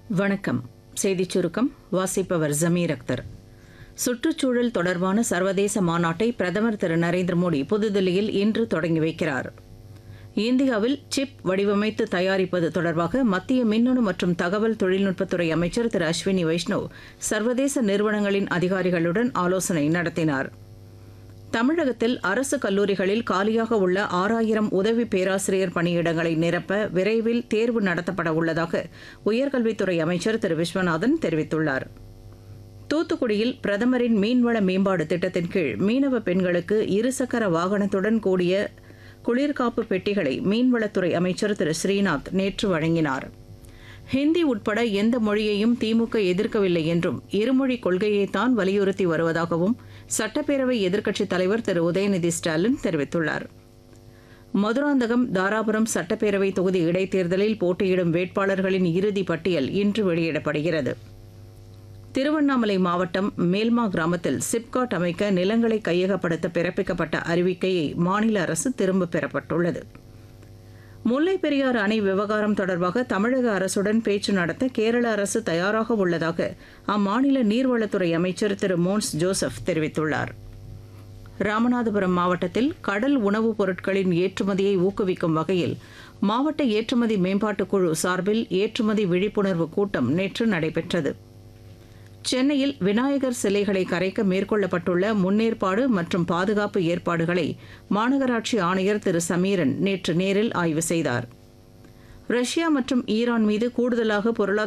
வணக்கம் செய்திச் சுருக்கம் வாசிப்பவர் ஜமீர் அக்தர் சுற்றுச்சூழல் தொடர்பான சர்வதேச மாநாட்டை பிரதமர் திரு நரேந்திர மோடி புதுதில்லியில் இன்று தொடங்கி வைக்கிறார் இந்தியாவில் சிப் வடிவமைத்து தயாரிப்பது தொடர்பாக மத்திய மின்னணு மற்றும் தகவல் தொழில்நுட்பத்துறை அமைச்சர் திரு அஸ்வினி வைஷ்ணவ் சர்வதேச நிறுவனங்களின் அதிகாரிகளுடன் ஆலோசனை நடத்தினார் தமிழகத்தில் அரசு கல்லூரிகளில் காலியாக உள்ள ஆறாயிரம் உதவி பேராசிரியர் பணியிடங்களை நிரப்ப விரைவில் தேர்வு நடத்தப்பட உள்ளதாக உயர்கல்வித்துறை அமைச்சர் திரு விஸ்வநாதன் தெரிவித்துள்ளார் தூத்துக்குடியில் பிரதமரின் மீன்வள மேம்பாடு திட்டத்தின் கீழ் மீனவ பெண்களுக்கு இருசக்கர வாகனத்துடன் கூடிய குளிர்காப்பு பெட்டிகளை மீன்வளத்துறை அமைச்சர் திரு ஸ்ரீநாத் நேற்று வழங்கினார் ஹிந்தி உட்பட எந்த மொழியையும் திமுக எதிர்க்கவில்லை என்றும் இருமொழி கொள்கையைத்தான் வலியுறுத்தி வருவதாகவும் சட்டப்பேரவை எதிர்க்கட்சித் தலைவர் திரு உதயநிதி ஸ்டாலின் தெரிவித்துள்ளார் மதுராந்தகம் தாராபுரம் சட்டப்பேரவை தொகுதி இடைத்தேர்தலில் போட்டியிடும் வேட்பாளர்களின் இறுதி பட்டியல் இன்று வெளியிடப்படுகிறது திருவண்ணாமலை மாவட்டம் மேல்மா கிராமத்தில் சிப்காட் அமைக்க நிலங்களை கையகப்படுத்த பிறப்பிக்கப்பட்ட அறிவிக்கையை மாநில அரசு திரும்பப் பெறப்பட்டுள்ளது முல்லை பெரியாறு அணை விவகாரம் தொடர்பாக தமிழக அரசுடன் பேச்சு நடத்த கேரள அரசு தயாராக உள்ளதாக அம்மாநில நீர்வளத்துறை அமைச்சர் திரு மோன்ஸ் ஜோசப் தெரிவித்துள்ளார் ராமநாதபுரம் மாவட்டத்தில் கடல் உணவுப் பொருட்களின் ஏற்றுமதியை ஊக்குவிக்கும் வகையில் மாவட்ட ஏற்றுமதி மேம்பாட்டுக் குழு சார்பில் ஏற்றுமதி விழிப்புணர்வு கூட்டம் நேற்று நடைபெற்றது சென்னையில் விநாயகர் சிலைகளை கரைக்க மேற்கொள்ளப்பட்டுள்ள முன்னேற்பாடு மற்றும் பாதுகாப்பு ஏற்பாடுகளை மாநகராட்சி ஆணையர் திரு சமீரன் நேற்று நேரில் ஆய்வு செய்தார் ரஷ்யா மற்றும் ஈரான் மீது கூடுதலாக பொருளாதார